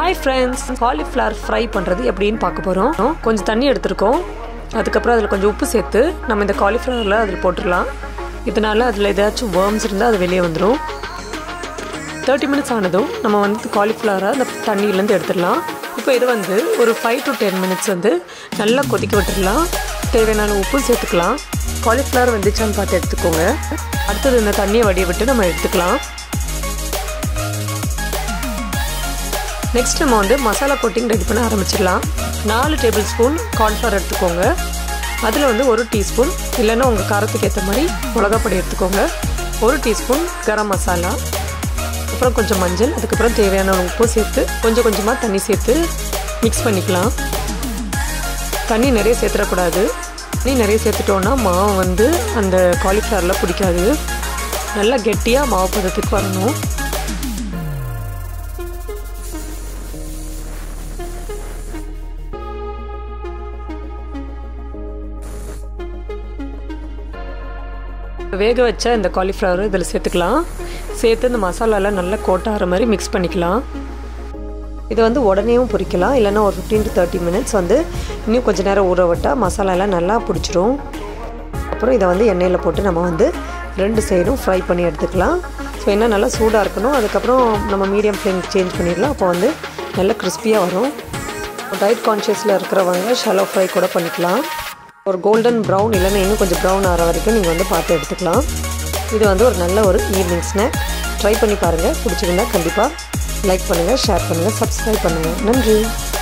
hi friends cauliflower fry பண்ணுறது எப்படின்னு பார்க்க போகிறோம் கொஞ்சம் தண்ணி எடுத்திருக்கோம் அதுக்கப்புறம் அதில் கொஞ்சம் உப்பு சேர்த்து நம்ம இந்த காலிஃப்ளவரில் அதில் போட்டுடலாம் இதனால் அதில் ஏதாச்சும் வேர்ம்ஸ் இருந்தால் அது வெளியே வந்துடும் தேர்ட்டி மினிட்ஸ் ஆனதும் நம்ம வந்து காலிஃப்ளவரை அந்த தண்ணியிலேருந்து எடுத்துடலாம் இப்போ இது வந்து ஒரு ஃபைவ் டு டென் மினிட்ஸ் வந்து நல்லா கொதிக்க விட்டுடலாம் தேவையான உப்பு சேர்த்துக்கலாம் காலிஃப்ளவர் வந்துச்சான்னு பார்த்து எடுத்துக்கோங்க அடுத்தது இந்த தண்ணியை வடிய விட்டு நம்ம எடுத்துக்கலாம் நெக்ஸ்ட் நம்ம வந்து மசாலா கோட்டிங் ரெடி பண்ண ஆரம்பிச்சிடலாம் நாலு டேபிள் ஸ்பூன் கார்ன்ஃப்ளவர் எடுத்துக்கோங்க அதில் வந்து ஒரு டீஸ்பூன் இல்லைன்னா உங்கள் காரத்துக்கு ஏற்ற மாதிரி மிளகாப்பொடி எடுத்துக்கோங்க ஒரு டீஸ்பூன் கரம் மசாலா அப்புறம் கொஞ்சம் மஞ்சள் அதுக்கப்புறம் தேவையான உப்பு சேர்த்து கொஞ்சம் கொஞ்சமாக தண்ணி சேர்த்து மிக்ஸ் பண்ணிக்கலாம் தண்ணி நிறைய சேர்த்துடக்கூடாது தண்ணி நிறைய சேர்த்துட்டோன்னா மாவு வந்து அந்த காலிஃப்ளவரில் பிடிக்காது நல்லா கெட்டியாக மாவு பதத்துக்கு வரணும் வேக வச்ச இந்த காலிஃப்ளவர் இதில் சேர்த்துக்கலாம் சேர்த்து இந்த மசாலாலாம் நல்லா கோட்டாகிற மாதிரி மிக்ஸ் பண்ணிக்கலாம் இது வந்து உடனேவும் பொரிக்கலாம் இல்லைன்னா ஒரு ஃபிஃப்டீன் டு தேர்ட்டி மினிட்ஸ் வந்து இன்னும் கொஞ்சம் நேரம் ஊற விட்டால் மசாலாலாம் நல்லா பிடிச்சிரும் அப்புறம் இதை வந்து எண்ணெயில் போட்டு நம்ம வந்து ரெண்டு சைடும் ஃப்ரை பண்ணி எடுத்துக்கலாம் ஸோ எண்ணெய் நல்லா சூடாக இருக்கணும் அதுக்கப்புறம் நம்ம மீடியம் ஃப்ளேம் சேஞ்ச் பண்ணிடலாம் அப்போ வந்து நல்லா கிறிஸ்பியாக வரும் டயட் கான்ஷியஸில் இருக்கிறவங்க ஷலோ ஃப்ரை கூட பண்ணிக்கலாம் ஒரு கோல்டன் ப்ரௌன் இல்லைன்னா இன்னும் கொஞ்சம் ப்ரௌன் ஆகிற வரைக்கும் நீங்கள் வந்து பார்த்து எடுத்துக்கலாம் இது வந்து ஒரு நல்ல ஒரு ஈவினிங் ஸ்நாக் ட்ரை பண்ணி பாருங்கள் பிடிச்சிருந்தா கண்டிப்பாக லைக் பண்ணுங்கள் ஷேர் பண்ணுங்கள் சப்ஸ்கிரைப் பண்ணுங்கள் நன்றி